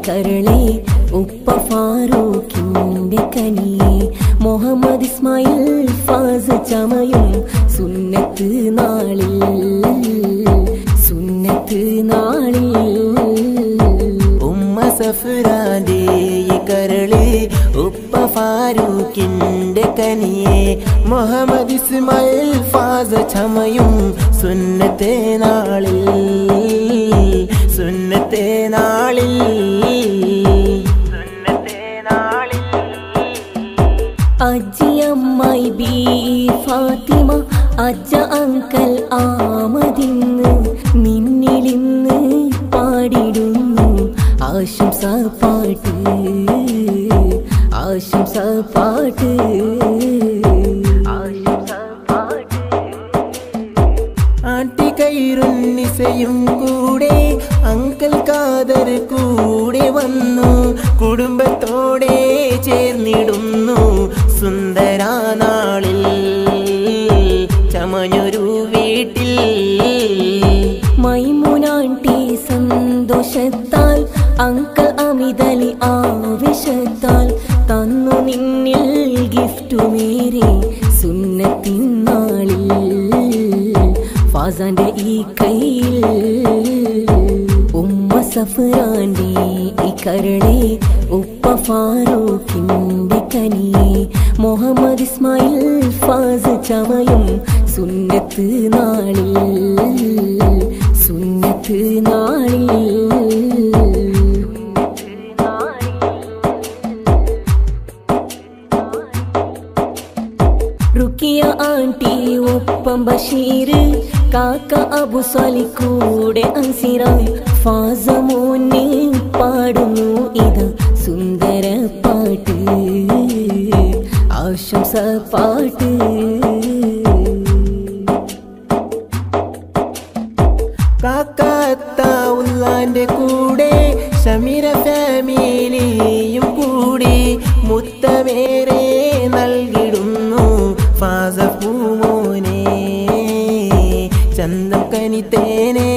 കരളെ ഉപ്പ ഫാറൂഖിന്റെ കനിയെ മുഹമ്മദ് ഇസ്മായിൽ ഫാസ് ചമയും സുന്നത്ത് നാളിൽ സുന്നത്ത് നാളിൽ ഉമ്മ സഫ്രാന്റെ ഈ കരള് ഉപ്പ ഫാറൂഖിന്റെ കനിയെ മുഹമ്മദ് ഇസ്മായിൽ ഫാസ ചമയും സുന്നത്തെ നാളിൽ സുന്നത്തെ നാളിൽ സുന്നത്തെ നാളിൽ അജ്ജിയമ്മായി ബി ഫാത്തിമ അജ്ജ അങ്കൽ ആമതിന്ന് നിന്നിലിന്ന് പാടിടുന്നു ആശംസ പാട്ട് ആശംസ പാട്ട് ആശംസ പാട്ട് ആട്ടിക്കൈറുന്നിസയും കൂടെ അങ്കൽ കാതർ കൂടെ വന്നു കുടുംബത്തോടെ ചേർന്നിടുന്നു സുന്ദര നാളിൽ ചമഞ്ഞൊരു വീട്ടിൽ മൈമുനാണ്ടി സന്തോഷത്താൽ അങ്കൽ അമിതലി ആവേശത്താൽ തന്നു നിന്നിൽ ഗിഫ്റ്റുമേരെ സുന്നത്തിൻ നാളിൽ ഫാസാന്റെ ഈ കയ്യിൽ ഉമ്മ സഫ്രാന്റെ ഈ കരളെ ഉപ്പ ഫാറൂഖിന്റെ കനിയെ മുഹമ്മദ് ഇസ്മായിൽ ഫാസ് ചമയും സുന്നത്ത് നാളിൽ സുന്നത്ത് നാളിൽ റുക്കിയ ആണ്ടി ഒപ്പം ബഷീർ കാക്ക അബു സലി കൂടെ അൻസിറ ഫാസമോനെ പാടുന്നു ഇത് സുന്ദര പാട്ട് ആശംസ പാട്ട് കാക്കാത്ത ഉള്ളാന്റെ കൂടെ ഷമീര ഫാമിലിയും കൂടി മുത്തമേറെ നൽകിടുന്നു ഫാസ പൂമോനെ ചന്തം കനിത്തേനെ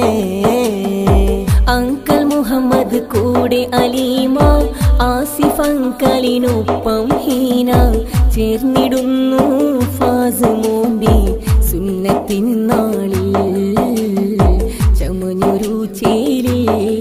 അങ്കൽ മുഹമ്മദ് കൂടെ അലീമ ആസിഫ് അങ്കലിനൊപ്പം ഹീന ചേർന്നിടുന്നു ഫാസ് മോന്റെ സുന്നത്തിൻ നാളിൽ ചമഞ്ഞൊരു ചേരി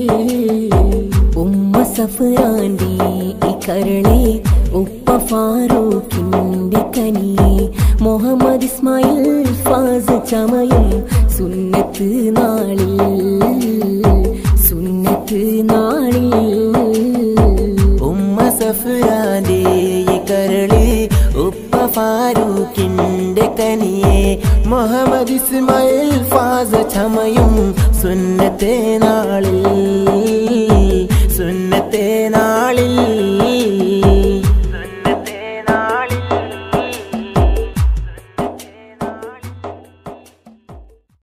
ഉമ്മ സഫ്രാന്റെ ഈ കരളെ ഉപ്പ ഫാറൂഖിന്റെ കനിയെ മുഹമ്മദ് ഇസ്മായിൽ ഫാസ് ചമയും സുന്നത്ത് നാളിൽ സുന്നത്ത് നാളിൽ ഉമ്മ സഫ്രാന്റെ ഈ കരള് ഉപ്പ ഫാറൂഖിന്റെ കനിയെ മുഹമ്മദ് ഇസ്മായിൽ ഫാസ ചമയും സുന്നത്തെ നാളിൽ സുന്നത്തെ നാളിൽ